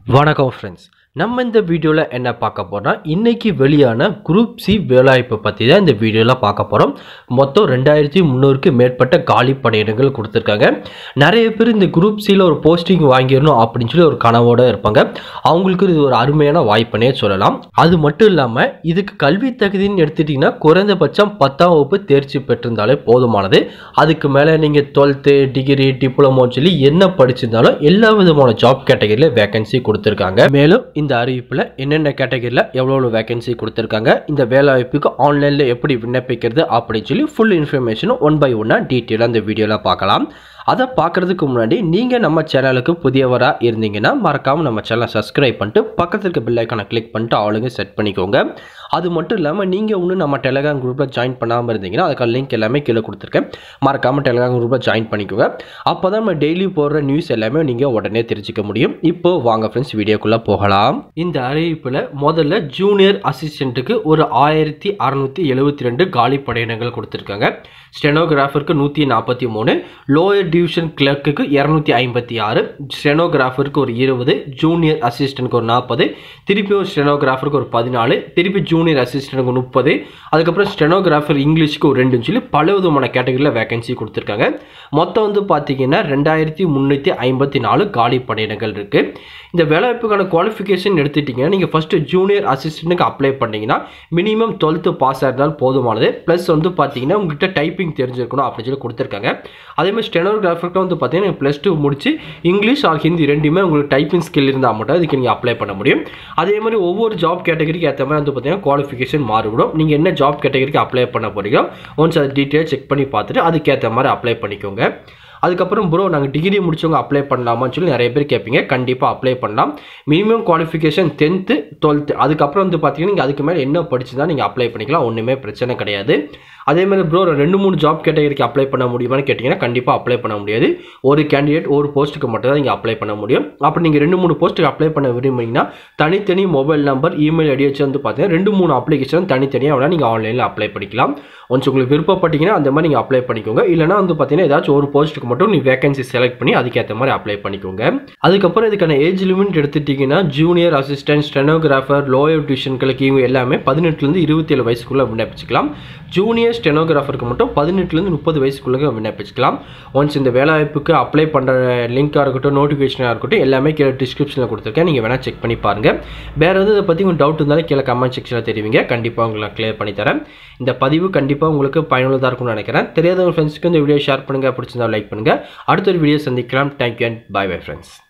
வணக்கம் ஃப்ரெண்ட்ஸ் நம்ம இந்த வீடியோவில் என்ன பார்க்க போறோம்னா இன்னைக்கு வெளியான குரூப் சி வேலைவாய்ப்பை பற்றி தான் இந்த வீடியோவில் பார்க்க போகிறோம் மொத்தம் ரெண்டாயிரத்தி முந்நூறுக்கு மேற்பட்ட காலி பணியிடங்கள் கொடுத்துருக்காங்க நிறைய பேர் இந்த குரூப் சியில் ஒரு போஸ்டிங் வாங்கிடணும் அப்படின்னு சொல்லி ஒரு கனவோட இருப்பாங்க அவங்களுக்கு இது ஒரு அருமையான வாய்ப்புனே சொல்லலாம் அது மட்டும் இல்லாமல் இதுக்கு கல்வி தகுதின்னு எடுத்துட்டிங்கன்னா குறைந்தபட்சம் பத்தாம் வகுப்பு தேர்ச்சி பெற்றிருந்தாலே போதுமானது அதுக்கு மேலே நீங்கள் டுவெல்த்து டிகிரி டிப்ளமோன்னு சொல்லி என்ன படிச்சிருந்தாலும் எல்லா விதமான ஜாப் கேட்டகரியில் வேகன்சி கொடுத்துருக்காங்க மேலும் இந்த அறிவிப்பில் என்னென்ன கேட்டகரியில் எவ்வளோ வேகன்சி கொடுத்துருக்காங்க இந்த வேலைவாய்ப்புக்கு ஆன்லைனில் எப்படி விண்ணப்பிக்கிறது அப்படின்னு சொல்லி ஃபுல் இன்ஃபர்மேஷனும் ஒன் பை ஒன்னாக டீட்டெயிலாக இந்த வீடியோவில் பார்க்கலாம் அதை பார்க்குறதுக்கு முன்னாடி நீங்கள் நம்ம சேனலுக்கு புதியவராக இருந்தீங்கன்னா மறக்காமல் நம்ம சேனலை சப்ஸ்கிரைப் பண்ணிட்டு பக்கத்தில் இருக்க பெல் ஐக்கானை கிளிக் பண்ணிட்டு ஆளுங்க செட் பண்ணிக்கோங்க அது மட்டும் இல்லாமல் நீங்கள் இன்னும் நம்ம டெலகிராம் குரூப்பில் ஜாயின் பண்ணாமல் இருந்தீங்கன்னா அதுக்கான லிங்க் எல்லாமே கீழே கொடுத்துருக்கேன் மறக்காமல் டெலகிராம் குரூப்பில் ஜாயின் பண்ணிக்கோங்க அப்போ தான் நம்ம டெய்லி போடுற நியூஸ் எல்லாமே நீங்கள் உடனே தெரிஞ்சுக்க முடியும் இப்போ வாங்க ஃப்ரெண்ட்ஸ் வீடியோக்குள்ளே போகலாம் இந்த அறிவிப்பில் முதல்ல ஜூனியர் அசிஸ்டண்ட்டுக்கு ஒரு ஆயிரத்தி அறநூற்றி எழுபத்தி ரெண்டு காலி படையினங்கள் கொடுத்துருக்காங்க ஸ்டெனோகிராஃபருக்கு நூற்றி நாற்பத்தி மூணு லோயர் டிவிஷன் கிளர்க்குக்கு இரநூத்தி ஐம்பத்தி ஆறு ஸ்டெனோகிராஃபருக்கு ஒரு இருபது ஜூனியர் அசிஸ்டண்ட்க்கு ஒரு நாற்பது திருப்பி ஒரு ஸ்டெனோகிராஃபருக்கு ஒரு பதினாலு திருப்பி ஜூனியர் அசிஸ்டண்ட்டுக்கு முப்பது அதுக்கப்புறம் ஸ்டெனோகிராஃபர் இங்கிலீஷ்க்கு ஒரு ரெண்டுன்னு சொல்லி பல விதமான கேட்டகரியில் வேகன்சி கொடுத்துருக்காங்க மொத்தம் வந்து பார்த்தீங்கன்னா ரெண்டாயிரத்தி முந்நூற்றி ஐம்பத்தி நாலு காலி பணியிடங்கள் இருக்குது இந்த வேலைவாய்ப்புக்கான குவாலிஃபிகேஷன் எடுத்துட்டிங்கன்னா நீங்கள் ஃபஸ்ட்டு ஜூனியர் அசிஸ்டண்ட்டுக்கு அப்ளை பண்ணீங்கன்னா மினிமம் டுவெல்த்து பாஸ் ஆயிருந்தால் போதுமானது ப்ளஸ் வந்து பார்த்தீங்கன்னா உங்கள்கிட்ட டைப்பிங் தெரிஞ்சிருக்கணும் அப்படின்னு சொல்லி கொடுத்துருக்காங்க அதேமாதிரி ஸ்டெனோகிராஃபருக்கு வந்து பார்த்தீங்கன்னா ப்ளஸ் டூ முடிச்சு இங்கிலீஷ் ஆர் ஹிந்தி ரெண்டுமே உங்களுக்கு டைப்பிங் ஸ்கில் இருந்தால் மட்டும் இதுக்கு நீங்கள் அப்ளை பண்ண முடியும் அதே மாதிரி ஒவ்வொரு ஜாப் கேட்டகரிக்கு ஏற்ற மாதிரி வந்து பார்த்தீங்கன்னா குவாலிஃபிகேஷன் மாறுபடும் நீங்கள் என்ன ஜாப் கேட்டகரிக்கு அப்ளை பண்ண போறீங்களோ ஒன்ஸ் அதை டீட்டெயில் செக் பண்ணி பார்த்துட்டு அதுக்கேற்ற மாதிரி அப்ளை பண்ணிக்கோங்க அதுக்கப்புறம் ப்ரோ நாங்கள் டிகிரி முடிச்சவங்க அப்ளை பண்ணலாமான்னு சொல்லி நிறைய பேர் கேட்பீங்க கண்டிப்பாக அப்ளை பண்ணலாம் மினிமம் குவாலிஃபிகேஷன் டென்த்து டுவெல்த்து அதுக்கப்புறம் வந்து பார்த்தீங்கன்னா நீங்கள் அதுக்கு மேலே என்ன படிச்சுதான் நீங்கள் அப்ளை பண்ணிக்கலாம் ஒன்றுமே பிரச்சனை கிடையாது அதே மாதிரி ப்ரோ ரெண்டு மூணு ஜாப் கேட்டகரிக்கு அப்ளை பண்ண முடியுமான்னு கேட்டிங்கன்னா கண்டிப்பாக அப்ளை பண்ண முடியாது ஒரு கேண்டிடேட் ஒரு போஸ்ட்டுக்கு மட்டும் தான் நீங்கள் அப்ளை பண்ண முடியும் அப்போ நீங்கள் ரெண்டு மூணு போஸ்ட்டுக்கு அப்ளை பண்ண விரும்புனீங்கன்னா தனித்தனி மொபைல் நம்பர் இமெயில் ஐடி வச்சு வந்து பார்த்தீங்கன்னா ரெண்டு மூணு அப்ளிகேஷன் தனித்தனியாக வேணால் நீங்கள் ஆன்லைனில் அப்ளை பண்ணிக்கலாம் ஒன்ஸ் உங்களுக்கு விருப்பப்பட்டீங்கன்னா அந்த மாதிரி நீங்கள் அப்ளை பண்ணிக்கோங்க இல்லைனா வந்து பார்த்தீங்கன்னா ஏதாச்சும் ஒரு போஸ்ட்டுக்கு மட்டும் நீ வேகன்சி செலக்ட் பண்ணி அதுக்கேற்ற மாதிரி அப்ளை பண்ணிக்கோங்க அதுக்கப்புறம் இதுக்கான ஏஜ் லிமிட் எடுத்துட்டிங்கன்னா ஜூனியர் அசிஸ்டன்ட் ஸ்டெனோகிராஃபர் லோயர் டியூஷன்களுக்கு இவங்க எல்லாமே பதினெட்டுலேருந்து இருபத்தி ஏழு வயசுக்குள்ளே விண்ணப்பிச்சுக்கலாம் ஜூனியர் ஸ்டெனோகிராஃபருக்கு மட்டும் பதினெட்டுலேருந்து முப்பது வயசுக்குள்ளே விண்ணப்பிச்சுக்கலாம் ஒன்ஸ் இந்த வேலைவாய்ப்புக்கு அப்ளை பண்ணுற லிங்காக இருக்கட்டும் நோட்டிஃபிகேஷனாக இருக்கட்டும் எல்லாமே கீழே டிஸ்கிரிப்ஷனில் கொடுத்துருக்கேன் நீங்கள் வேணால் செக் பண்ணி பாருங்கள் வேறு எதாவது இதை பற்றி உங்களுக்கு டவுட் இருந்தாலும் கீழே கமெண்ட் செக்ஷனில் தெரிவிங்க கண்டிப்பாக உங்களுக்கு கிளியர் பண்ணி தரேன் இந்த பதிவு கண்டிப்பாக உங்களுக்கு பயனுள்ளதாக இருக்கும்னு நினைக்கிறேன் தெரியாதவங்க ஃப்ரெண்ட்ஸ்க்கு இந்த வீடியோ ஷேர் பண்ணுங்கள் பிடிச்சிருந்தா லைக் பண்ணுங்கள் அடுத்த ஒரு வீடியோ சந்திக்கலாம் thank you and bye bye friends